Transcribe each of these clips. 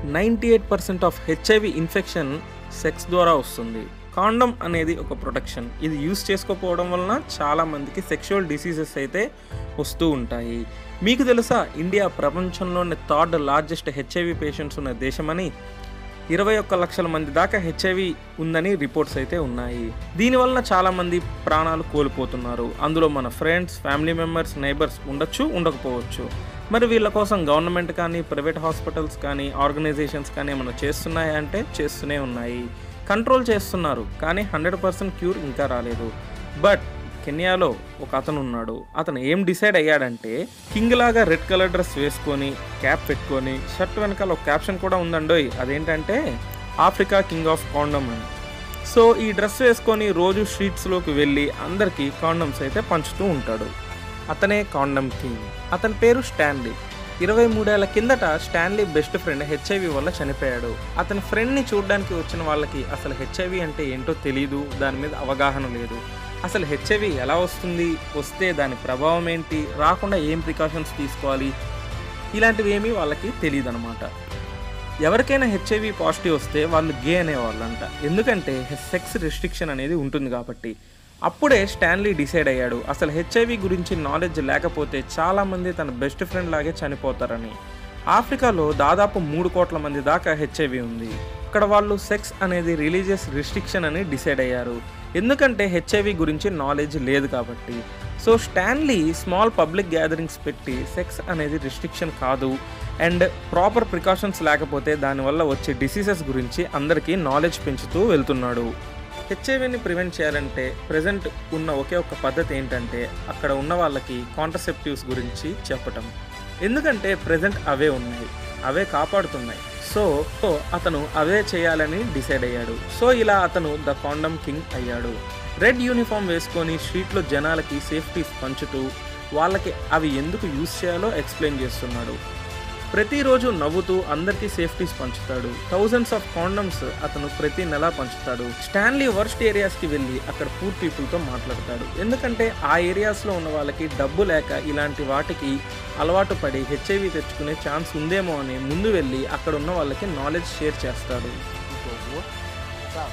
Ninety eight percent of HIV infection sex ద్వారా వస్తుంది condom అనేది ఒక ప్రొటెక్షన్ ఇది యూస్ చేసుకోకపోవడం వలన చాలా మందికి సెక్షువల్ డిసీజెస్ అయితే వస్తూ ఉంటాయి మీకు తెలుసా ఇండియా ప్రపంచంలోనే థర్డ్ లార్జెస్ట్ హెచ్ఐవి పేషెంట్స్ ఉన్న దేశమని ఇరవై ఒక్క లక్షల మంది దాకా హెచ్ఐవి ఉందని రిపోర్ట్స్ అయితే ఉన్నాయి దీనివలన చాలా మంది ప్రాణాలు కోల్పోతున్నారు అందులో మన ఫ్రెండ్స్ ఫ్యామిలీ మెంబర్స్ నైబర్స్ ఉండొచ్చు ఉండకపోవచ్చు మరి వీళ్ళ కోసం గవర్నమెంట్ కానీ ప్రైవేట్ హాస్పిటల్స్ కానీ ఆర్గనైజేషన్స్ కానీ ఏమైనా చేస్తున్నాయా అంటే చేస్తూనే ఉన్నాయి కంట్రోల్ చేస్తున్నారు కానీ హండ్రెడ్ పర్సెంట్ క్యూర్ ఇంకా రాలేదు బట్ కెన్యాలో ఒక అతను ఉన్నాడు అతను ఏం డిసైడ్ అయ్యాడంటే కింగ్ లాగా రెడ్ కలర్ డ్రెస్ వేసుకొని క్యాప్ పెట్టుకొని షర్ట్ వెనకాల ఒక క్యాప్షన్ కూడా ఉందండోయ్ అదేంటంటే ఆఫ్రికా కింగ్ ఆఫ్ కాండమ్ అని సో ఈ డ్రెస్ వేసుకొని రోజు స్ట్రీట్స్లోకి వెళ్ళి అందరికీ కాండమ్స్ అయితే పంచుతూ ఉంటాడు అతనే కాండమ్ కింగ్ అతని పేరు స్టాన్లీ ఇరవై మూడేళ్ల కిందట స్టాన్లీ బెస్ట్ ఫ్రెండ్ హెచ్ఐవి వల్ల చనిపోయాడు అతని ఫ్రెండ్ని చూడడానికి వచ్చిన వాళ్ళకి అసలు హెచ్ఐవి అంటే ఏంటో తెలియదు దాని మీద అవగాహన లేదు అసలు హెచ్ఐవి ఎలా వస్తుంది వస్తే దాని ప్రభావం ఏంటి రాకుండా ఏం ప్రికాషన్స్ తీసుకోవాలి ఇలాంటివి ఏమీ వాళ్ళకి తెలియదు అనమాట ఎవరికైనా హెచ్ఐవి పాజిటివ్ వస్తే వాళ్ళు గే అనేవాళ్ళంట ఎందుకంటే సెక్స్ రెస్ట్రిక్షన్ అనేది ఉంటుంది కాబట్టి అప్పుడే స్టాన్లీ డిసైడ్ అయ్యాడు అసలు హెచ్ఐవి గురించి నాలెడ్జ్ లేకపోతే చాలామంది తన బెస్ట్ ఫ్రెండ్ లాగే చనిపోతారని ఆఫ్రికాలో దాదాపు మూడు కోట్ల మంది దాకా హెచ్ఐవి ఉంది అక్కడ వాళ్ళు సెక్స్ అనేది రిలీజియస్ రిస్ట్రిక్షన్ అని డిసైడ్ అయ్యారు ఎందుకంటే హెచ్ఐవి గురించి నాలెడ్జ్ లేదు కాబట్టి so Stanley small public gatherings పెట్టి సెక్స్ అనేది రిస్ట్రిక్షన్ కాదు అండ్ ప్రాపర్ ప్రికాషన్స్ లేకపోతే దానివల్ల వచ్చే డిసీజెస్ గురించి అందరికీ నాలెడ్జ్ పెంచుతూ వెళ్తున్నాడు హెచ్ఐవిని ప్రివెంట్ చేయాలంటే ప్రజెంట్ ఉన్న ఒకే ఒక పద్ధతి ఏంటంటే అక్కడ ఉన్న వాళ్ళకి కాంట్రసెప్టివ్స్ గురించి చెప్పటం ఎందుకంటే ప్రజెంట్ అవే ఉన్నాయి అవే కాపాడుతున్నాయి సో సో అతను అవే చేయాలని డిసైడ్ అయ్యాడు సో ఇలా అతను ద కాండమ్ కింగ్ అయ్యాడు రెడ్ యూనిఫామ్ వేసుకొని స్ట్రీట్లో జనాలకి సేఫ్టీస్ పంచుతూ వాళ్ళకి అవి ఎందుకు యూస్ చేయాలో ఎక్స్ప్లెయిన్ చేస్తున్నాడు ప్రతిరోజు నవ్వుతూ అందరికీ సేఫ్టీస్ పంచుతాడు థౌజండ్స్ ఆఫ్ కాండమ్స్ అతను ప్రతి నెల పంచుతాడు స్టాన్లీ వర్స్ట్ ఏరియాస్కి వెళ్ళి అక్కడ పూర్ పీపుల్తో మాట్లాడతాడు ఎందుకంటే ఆ ఏరియాస్లో ఉన్న వాళ్ళకి డబ్బు లేక ఇలాంటి వాటికి అలవాటు పడి హెచ్ఐవి తెచ్చుకునే ఛాన్స్ ఉందేమో అని ముందు వెళ్ళి అక్కడ ఉన్న వాళ్ళకి నాలెడ్జ్ షేర్ చేస్తాడు ũguo sawa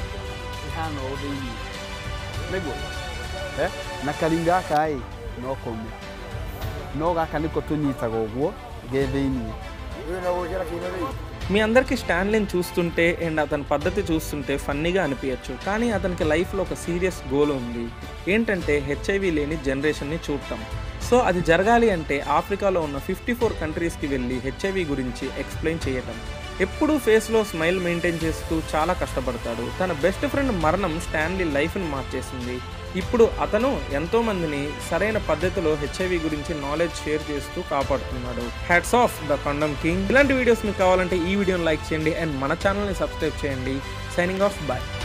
ihana ũũ thĩinĩ nĩguo Eh? na karinga gaka ĩ no kũu no gaka nĩko tũnyitaga ũguo ge thĩinĩ మీ అందరికీ స్టాన్లీని చూస్తుంటే అండ్ అతని పద్ధతి చూస్తుంటే ఫన్నీగా అనిపించచ్చు కానీ అతనికి లైఫ్లో ఒక సీరియస్ గోల్ ఉంది ఏంటంటే హెచ్ఐవి లేని జనరేషన్ని చూడటం సో అది జరగాలి అంటే ఆఫ్రికాలో ఉన్న ఫిఫ్టీ ఫోర్ కంట్రీస్కి వెళ్ళి హెచ్ఐవి గురించి ఎక్స్ప్లెయిన్ చేయటం ఎప్పుడూ ఫేస్లో స్మైల్ మెయింటైన్ చేస్తూ చాలా కష్టపడతాడు తన బెస్ట్ ఫ్రెండ్ మరణం స్టాన్లీ లైఫ్ని మార్చేసింది ఇప్పుడు అతను ఎంతో మందిని సరైన పద్ధతిలో హెచ్ఐవి గురించి నాలెడ్జ్ షేర్ చేస్తూ కాపాడుతున్నాడు hats off the condom king ఇలాంటి వీడియోస్ మీకు కావాలంటే ఈ వీడియోని లైక్ చేయండి అండ్ మన ఛానల్ని సబ్స్క్రైబ్ చేయండి సైనింగ్ ఆఫ్ బాయ్